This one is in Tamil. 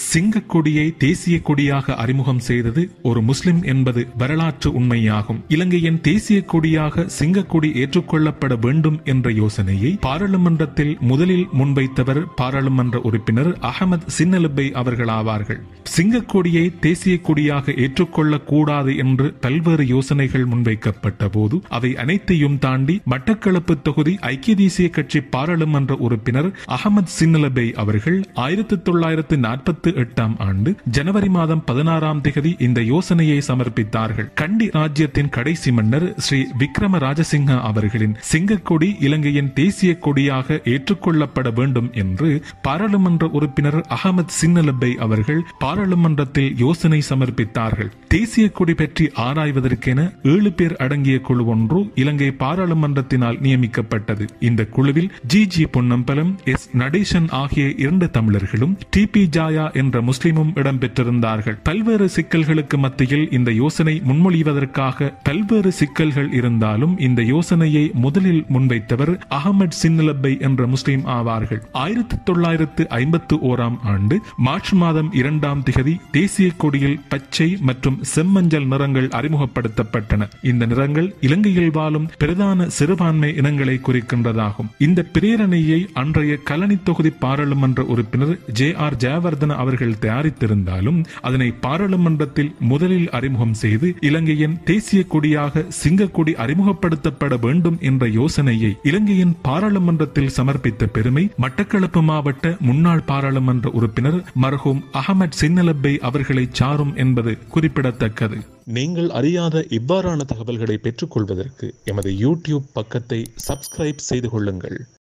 சிங்கக்கொடியை தேசிய கொடியாக அறிமுகம் செய்தது ஒரு முஸ்லிம் என்பது வரலாற்று உண்மையாகும் இலங்கையின் தேசிய கொடியாக சிங்கக்கொடி ஏற்றுக்கொள்ளப்பட வேண்டும் என்ற யோசனையை பாராளுமன்றத்தில் முதலில் முன்வைத்தவர் பாராளுமன்ற உறுப்பினர் அகமது சின்னலுபை அவர்கள் ஆவார்கள் சிங்கக்கொடியை தேசிய கொடியாக ஏற்றுக்கொள்ளக் கூடாது என்று பல்வேறு யோசனைகள் முன்வைக்கப்பட்ட போது அவை அனைத்தையும் தாண்டி மட்டக்களப்பு தொகுதி ஐக்கிய தேசிய கட்சி பாராளுமன்ற உறுப்பினர் அகமது சின்னலபை அவர்கள் ஆயிரத்தி தொள்ளாயிரத்து நாற்பத்தி எட்டாம் ஆண்டு ஜனவரி மாதம் பதினாறாம் தேதி இந்த யோசனையை சமர்ப்பித்தார்கள் கண்டி ராஜ்யத்தின் கடைசி மன்னர் ஸ்ரீ விக்ரம ராஜசிங்க அவர்களின் சிங்கக்கொடி இலங்கையின் தேசிய கொடியாக ஏற்றுக்கொள்ளப்பட வேண்டும் என்று பாராளுமன்ற உறுப்பினர் அகமது சின்னலபை அவர்கள் பாராளுமன்றத்தில் யோசனை சமர்ப்பித்தார்கள் தேசிய கொடி பற்றி ஆராய்வதற்கென ஏழு பேர் அடங்கிய குழு ஒன்று இலங்கை பாராளுமன்றத்தினால் நியமிக்கப்பட்டது இந்த குழுவில் G G Ponnambalam S Natesan ஆகிய இரண்டு தமிழர்களும் டி பி ஜாயா என்ற முஸ்லிமும் இடம்பெற்றிருந்தார்கள் பல்வேறு சிக்கல்களுக்கு மத்தியில் இந்த யோசனை முன்மொழிவதற்காக பல்வேறு சிக்கல்கள் இருந்தாலும் இந்த யோசனையை முதலில் முன்வைத்தவர் அகமது சின்னலப்பை என்ற முஸ்லிம் ஆவார்கள் ஆயிரத்தி தொள்ளாயிரத்து ஐம்பத்து ஓராம் ஆண்டு மார்ச் மாதம் இரண்டாம் திகதி தேசிய கொடியில் பச்சை மற்றும் செம்மஞ்சள் நிறங்கள் அறிமுகப்படுத்தப்பட்டன இந்த நிறங்கள் இலங்கையில் வாழும் பிரதான சிறுபான்மை இனங்களை குறிக்கின்றதாகும் இந்த பிரேரணையை அன்றைய கலனி தொகுதி பாராளுமன்ற உறுப்பினர் ஜே ஆர் ஜெயவர்தன அவர்கள் தயாரித்திருந்தாலும் அதனை பாராளுமன்றத்தில் முதலில் அறிமுகம் செய்து இலங்கையின் தேசிய கொடியாக சிங்கக்கொடி அறிமுகப்படுத்தப்பட வேண்டும் என்ற யோசனையை இலங்கையின் பாராளுமன்றத்தில் சமர்ப்பித்த பெருமை மட்டக்களப்பு மாவட்ட முன்னாள் பாராளுமன்ற உறுப்பினர் மர்ஹூம் அகமது சின்னலப்பை அவர்களை சாரும் என்பது குறிப்பிடத்தக்கது நீங்கள் அறியாத இவ்வாறான தகவல்களை பெற்றுக்கொள்வதற்கு எமது யூடியூப் பக்கத்தை சப்ஸ்கிரைப் செய்து கொள்ளுங்கள்